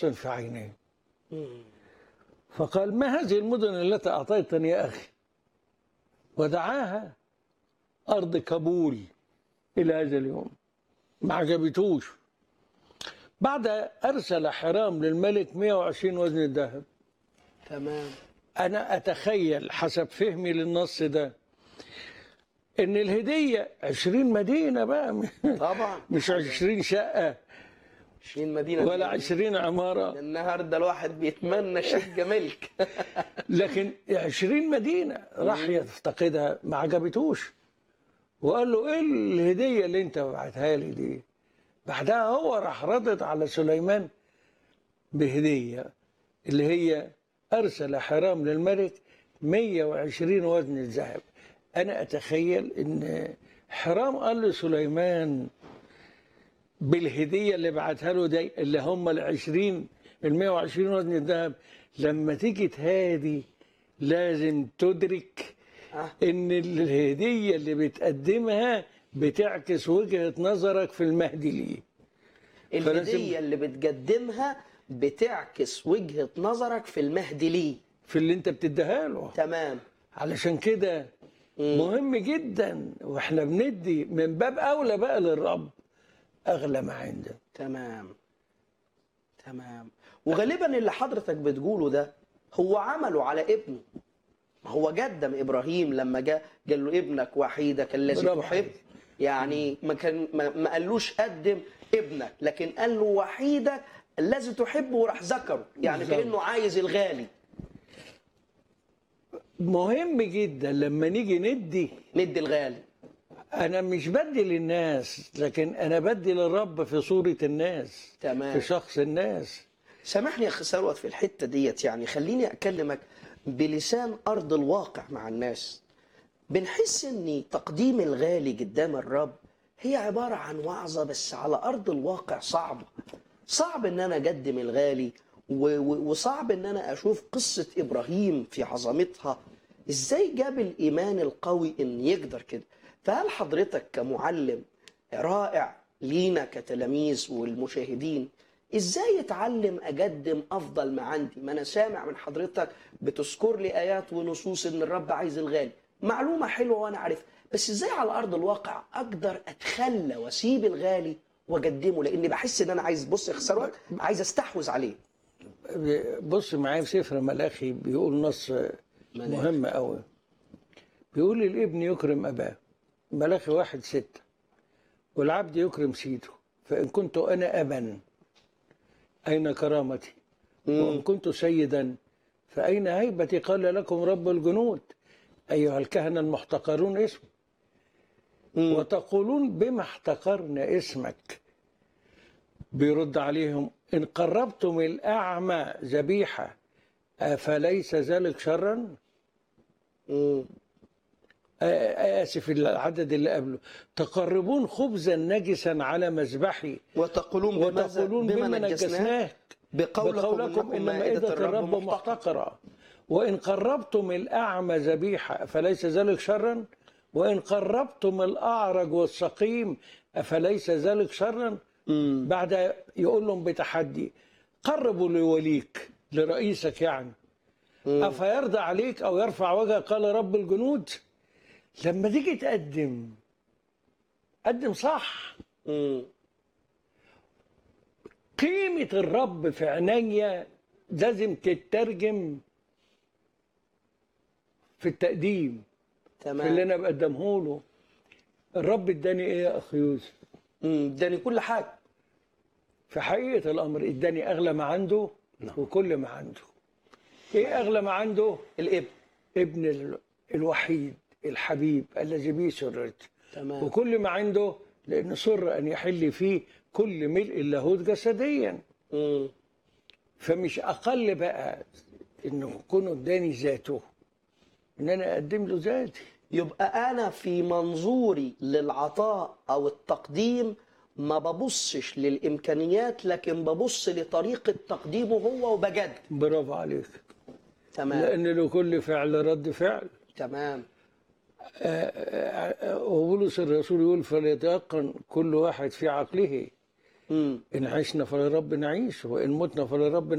أحسن في عينيه فقال ما هذه المدن التي أعطيتني يا أخي ودعاها أرض كابول إلى هذا اليوم ما عجبتوش بعد أرسل حرام للملك 120 وزن الذهب تمام أنا أتخيل حسب فهمي للنص ده إن الهدية 20 مدينة بقى طبعا مش 20 شقة 20 مدينه ولا دي. 20 عمارة النهارده الواحد بيتمنى شقه ملك لكن 20 مدينة راح يفتقدها ما عجبتوش وقال له ايه الهدية اللي انت بعتها لي دي بعدها هو راح ردد على سليمان بهدية اللي هي أرسل حرام للملك 120 وزن الذهب أنا أتخيل إن حرام قال لسليمان بالهدية اللي بعتها له دي اللي هم ال 20 ال 120 وزن الذهب لما تيجي تهادي لازم تدرك آه. ان الهدية اللي بتقدمها بتعكس وجهة نظرك في المهدي ليه الهديه اللي بتقدمها بتعكس وجهه نظرك في المهدي ليه في اللي انت بتديها له تمام علشان كده مهم جدا واحنا بندي من باب اولى بقى للرب اغلى ما عنده تمام تمام وغالبا اللي حضرتك بتقوله ده هو عمله على ابنه ما هو قدم ابراهيم لما جاء قال له ابنك وحيدك الذي برافو تحب عليك. يعني ما كان ما, ما قالوش قدم ابنك لكن قال له وحيدك الذي تحبه وراح ذكره يعني بالظبط. كانه عايز الغالي مهم جدا لما نيجي ندي ندي الغالي انا مش بدي للناس لكن انا بدي للرب في صورة الناس تمام. في شخص الناس سامحني يا اخي ثروت في الحته ديت يعني خليني اكلمك بلسان ارض الواقع مع الناس بنحس ان تقديم الغالي قدام الرب هي عباره عن وعظه بس على ارض الواقع صعبه صعب ان انا اقدم الغالي و- و- وصعب ان انا اشوف قصه ابراهيم في عظمتها ازاي جاب الايمان القوي ان يقدر كده فهل حضرتك كمعلم رائع لينا كتلاميذ والمشاهدين ازاي اتعلم اقدم افضل ما عندي ما انا سامع من حضرتك بتذكر لي ايات ونصوص ان الرب عايز الغالي معلومه حلوه وانا عارفها بس ازاي على ارض الواقع اقدر اتخلى واسيب الغالي واقدمه لاني بحس ان انا عايز بص يا خسروت عايز استحوذ عليه بص معايا في سفر ملاخي بيقول نص مهم قوي بيقول الابن يكرم اباه ملاخي واحد ستة والعبد يكرم سيده فإن كنت أنا أبا أين كرامتي وإن كنت سيدا فأين هيبتي قال لكم رب الجنود أيها الكهنة المحتقرون اسمي وتقولون بما احتقرنا اسمك بيرد عليهم إن قربتم الأعمى ذبيحة أفليس ذلك شرا؟ مم. آه، آسف العدد اللي قبله تقربون خبزا نجسا على مذبحي وتقولون بماذا وتقولون بما بما نجسناه نجسناك بقولكم, بقولكم إن مائدة الرب محتقرة وإن قربتم الأعمى ذبيحة أفليس ذلك شرا وإن قربتم الأعرج والسقيم أفليس ذلك شرا بعد يقول لهم بتحدي قربوا لوليك لرئيسك يعني أفيرضى عليك أو يرفع وجهه قال رب الجنود لما تيجي تقدم قدم صح مم. قيمة الرب في عينيا لازم تترجم في التقديم في اللي تمام انا بقدمه له الرب اداني ايه يا اخ يوسف مم. اداني كل حاجه في حقيقة الامر اداني اغلى ما عنده وكل ما عنده ايه اغلى ما عنده الابن ابن ال- الوحيد الحبيب الذي به سررت تمام وكل ما عنده لان سر ان يحل فيه كل ملء اللاهوت جسديا مم. فمش اقل بقى انه يكون اداني ذاته ان انا اقدم له ذاتي يبقى انا في منظوري للعطاء او التقديم ما ببصش للامكانيات لكن ببص لطريقه تقديمه هو وبجد برافو عليك تمام لان لكل فعل رد فعل تمام وبولس الرسول يقول فليتيقن كل واحد في عقله مم. إن عشنا فلرب نعيش وإن متنا فلرب